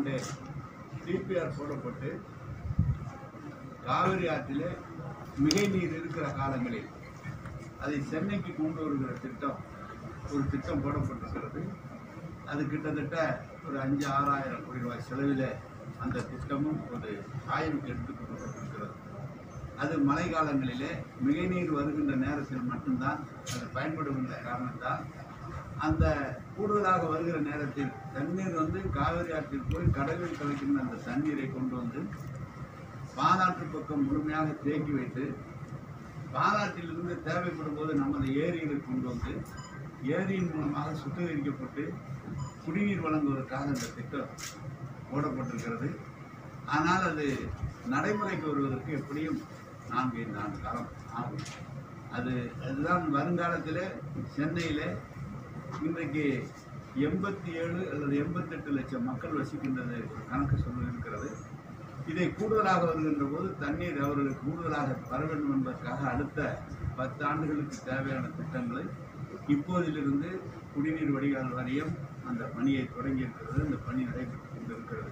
ஆண்டே டிபிஆர் போடப்பட்டு காவிரி ஆற்றிலே மிகை நீர் இருக்கிற காலங்களில் அதை சென்னைக்கு கொண்டு வருகிற திட்டம் ஒரு திட்டம் போடப்பட்டிருக்கிறது அது கிட்டத்தட்ட ஒரு அஞ்சு ஆறாயிரம் கோடி ரூபாய் செலவில் அந்த திட்டமும் ஒரு ஆய்வுக்கு எடுத்துக் கொள்ளப்பட்டிருக்கிறது அது மழை காலங்களிலே மிகை நீர் வருகின்ற நேரத்தில் மட்டும்தான் அது பயன்படுகின்ற காரணத்தால் அந்த கூடுதலாக வருகிற நேரத்தில் தண்ணீர் வந்து காவிரி ஆற்றில் போய் கடலில் கலக்கின்ற அந்த தண்ணீரை கொண்டு வந்து பாலாற்று பக்கம் முழுமையாக தேக்கி வைத்து பாலாற்றிலிருந்து தேவைப்படும் போது நமது ஏரியில் கொண்டு வந்து ஏரியின் மூலமாக சுத்திகரிக்கப்பட்டு குடிநீர் வழங்குவதற்காக இந்த திட்டம் போடப்பட்டிருக்கிறது ஆனால் அது நடைமுறைக்கு வருவதற்கு எப்படியும் நான்கு ஐந்து ஆண்டு காலம் ஆகும் அது அதுதான் வருங்காலத்தில் சென்னையில் இன்றைக்கு எண்பத்தி ஏழு அல்லது எண்பத்தெட்டு லட்சம் மக்கள் வசிக்கின்றது ஒரு கணக்கு சொல்ல இருக்கிறது இதை கூடுதலாக வருகின்ற போது தண்ணீர் அவர்களுக்கு கூடுதலாக வர வேண்டும் என்பதற்காக அடுத்த பத்து ஆண்டுகளுக்கு தேவையான திட்டங்களை இப்போதிலிருந்து குடிநீர் வடிகால் வாரியம் அந்த பணியை தொடங்கி இருக்கிறது அந்த பணி நடைபெற்று கொண்டிருக்கிறது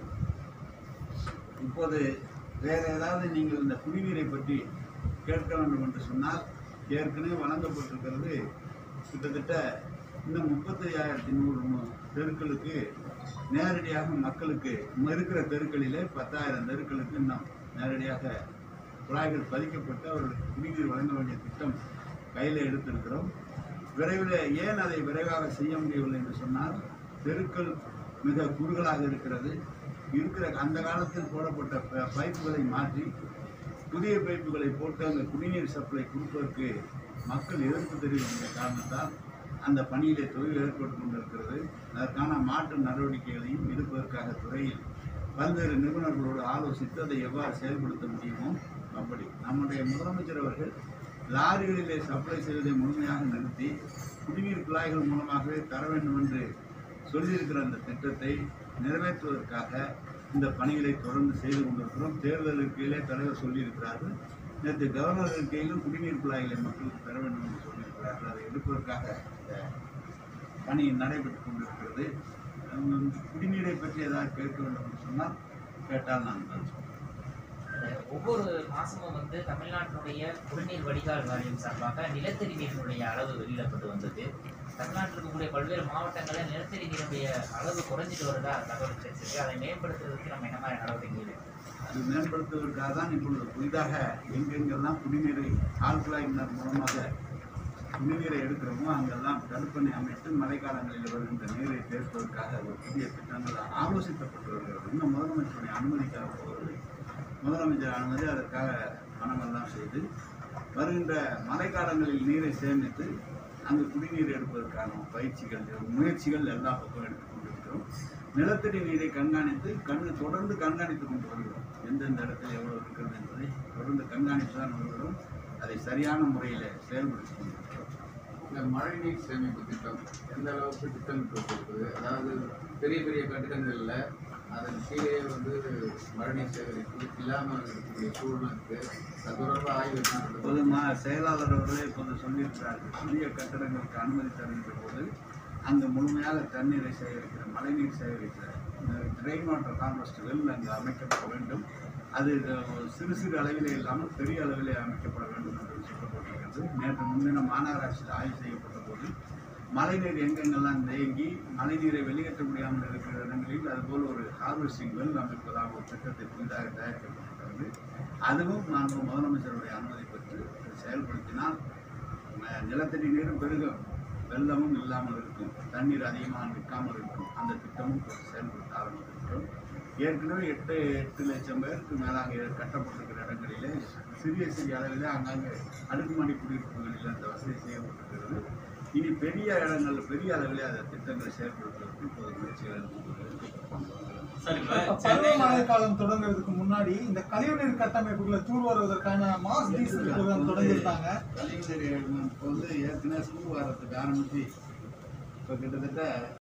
இப்போது வேறு ஏதாவது நீங்கள் இந்த குடிநீரை பற்றி கேட்க வேண்டும் என்று சொன்னால் ஏற்கனவே வழங்கப்பட்டிருக்கிறது கிட்டத்தட்ட இன்னும் முப்பத்தையாயிரத்தி நூறு மு- தெருக்களுக்கு நேரடியாக மக்களுக்கு இன்னும் இருக்கிற தெருக்களிலே பத்தாயிரம் தெருக்களுக்கு இன்னும் நேரடியாக குழாய்கள் பதிக்கப்பட்டு அவர்களுக்கு குடிநீர் வழங்க வேண்டிய திட்டம் கையில் எடுத்திருக்கிறோம் விரைவில் ஏன் அதை விரைவாக செய்ய முடியவில்லை என்று சொன்னால் தெருக்கள் மிக குறுகலாக இருக்கிறது இருக்கிற அந்த காலத்தில் போடப்பட்ட ப- பைப்புகளை மாற்றி புதிய பைப்புகளை போட்டு அந்த குடிநீர் சப்ளை கொடுப்பதற்கு மக்கள் எதிர்ப்பு தெரிவிக்கின்ற காரணத்தால் அந்த பணியிலே தொழில் ஏற்பட்டு கொண்டிருக்கிறது அதற்கான மாற்று நடவடிக்கைகளையும் எடுப்பதற்காக துறையில் பல்வேறு நிபுணர்களோடு ஆலோசித்து அதை எவ்வாறு செயல்படுத்த முடியுமோ அப்படி நம்முடைய முதலமைச்சர் அவர்கள் லாரிகளிலே சப்ளை செய்வதை முழுமையாக நிறுத்தி குடிநீர் குழாய்கள் மூலமாகவே தர வேண்டும் என்று சொல்லியிருக்கிற அந்த திட்டத்தை நிறைவேற்றுவதற்காக இந்த பணிகளை தொடர்ந்து செய்து கொண்டிருக்கிறோம் தேர்தல் இருக்கையிலே தலைவர் சொல்லியிருக்கிறார்கள் நேற்று கவர்னர் இருக்கையிலும் குடிநீர் குழாய்களை மக்களுக்கு தர வேண்டும் என்று சொல்லியிருக்கிறார்கள் அதை எடுப்பதற்காக இந்த பணி நடைபெற்றுக் கொண்டிருக்கிறது உம், குடிநீரை பற்றி ஏதாவது கேட்க வேண்டும் என்று சொன்னால் கேட்டால் நான் பதில் சொல்றேன். ஒவ்வொரு மாசமும் வந்து தமிழ்நாட்டினுடைய குடிநீர் வடிகால் வாரியம் சார்பாக நிலத்தடி நீரினுடைய அளவு வெளியிடப்பட்டு வந்தது தமிழ்நாட்டில் இருக்கக்கூடிய பல்வேறு மாவட்டங்களில் நிலத்தடி நீருடைய அளவு குறைஞ்சிட்டு வருதா தகவல் கிடைச்சிருக்கு அதை மேம்படுத்துறதுக்கு நம்ம என்ன மாதிரி நடவடிக்கை எடுக்கணும்? அது மேம்படுத்துவதற்காக தான் இப்பொழுது புதிதாக எங்கெங்கெல்லாம் குடிநீரை ஆழ்குழாய் கிணறு மூலமாக குடிநீரை எடுக்கிறோமோ அங்கெல்லாம் தடுப்பணை அமைத்து மழைக்காலங்களில் வருகின்ற நீரை சேர்ப்பதற்காக ஒரு புதிய திட்டங்கள் ஆலோசிக்கப்பட்டு வருகிறது இன்னும் முதலமைச்சருடைய அனுமதிக்காக போகிறது முதலமைச்சர் அனுமதி அதற்காக பணமெல்லாம் செய்து வருகின்ற மழைக்காலங்களில் நீரை சேமித்து அங்கு குடிநீர் எடுப்பதற்கான பயிற்சிகள் முயற்சிகள் எல்லா பக்கம் எடுத்துக் கொண்டிருக்கிறோம் நிலத்தடி நீரை கண்காணித்து கண் தொடர்ந்து கண்காணித்து கொண்டு வருகிறோம் எந்தெந்த இடத்துல எவ்வளவு இருக்கிறது என்பதை தொடர்ந்து கண்காணித்து தான் வருகிறோம் அதை சரியான முறையில் செயல்படுத்தி கொண்டிருக்கிறோம் இந்த மழைநீர் சேமிப்பு திட்டம் எந்த அளவுக்கு திட்டமிட்டிருக்கிறது அதாவது பெரிய பெரிய கட்டிடங்களில் அதன் கீழே வந்து மழைநீர் சேகரிப்பு இல்லாமல் இருக்கக்கூடிய சூழ்நிலை இருக்கு அது தொடர்பாக ஆய்வு எப்படி நடக்குது? இப்போது மா செயலாளர் அவர்களே இப்போது சொல்லியிருக்கிறார்கள் புதிய கட்டடங்களுக்கு அனுமதி தருகின்ற போது அங்கு முழுமையாக தண்ணீரை சேகரிக்கிற மழைநீர் சேகரிக்கிற ட்ரெயின் வாட்டர் காம்பஸ்ட் வெல் அங்கு அமைக்கப்பட வேண்டும் அது அஹ், சிறு சிறு அளவிலே இல்லாமல் பெரிய அளவிலே அமைக்கப்பட வேண்டும் என்று சொல்லப்பட்டிருக்கிறது நேற்று முன்தினம் மாநகராட்சியில் ஆய்வு செய்யப்பட்ட போது மழைநீர் எங்கெங்கெல்லாம் தேங்கி மழைநீரை வெளியேற்ற முடியாமல் இருக்கிற இடங்களில் அதுபோல் ஒரு ஹார்வெஸ்டிங் வெல் அமைப்பதாக ஒரு திட்டத்தை புதிதாக தயாரிக்கப்பட்டிருக்கிறது அதுவும் நாங்கள் முதலமைச்சருடைய அனுமதி பெற்று அதை செயல்படுத்தினால் ம- நிலத்தடி நீரும் பெருகும் வெள்ளமும் இல்லாமல் இருக்கும் தண்ணீர் அதிகமாக நிற்காமல் இருக்கும் அந்த திட்டமும் இப்போது செயல்படுத்த ஆரம்பித்திருக்கிறோம் ஏற்கனவே எட்டு எட்டு லட்சம் பேருக்கு மேலாக கட்டப்பட்டிருக்கிற இடங்களிலே சிறிய சிறிய அளவிலே அங்கங்கே அடுக்குமாடி குடியிருப்புகளில் அந்த வசதி செய்யப்பட்டிருக்கிறது இனி பெரிய இடங்கள் பெரிய அளவிலே அந்த திட்டங்களை செயல்படுத்துவதற்கு இப்போது முயற்சிகள் எடுத்துக்கொண்டு சார் இப்ப பருவ சென்னையில மழை காலம் தொடங்குறதுக்கு முன்னாடி இந்த கழிவுநீர் கட்டமைப்புகளை தூர்வாருவதற்கான மாஸ் டீசல் ப்ரோக்ராம் தொடங்கியிருக்காங்க கலைஞர் இப்போ வந்து ஏற்கனவே சூர் வாரத்துக்கு ஆரம்பித்து இப்போ கிட்டத்தட்ட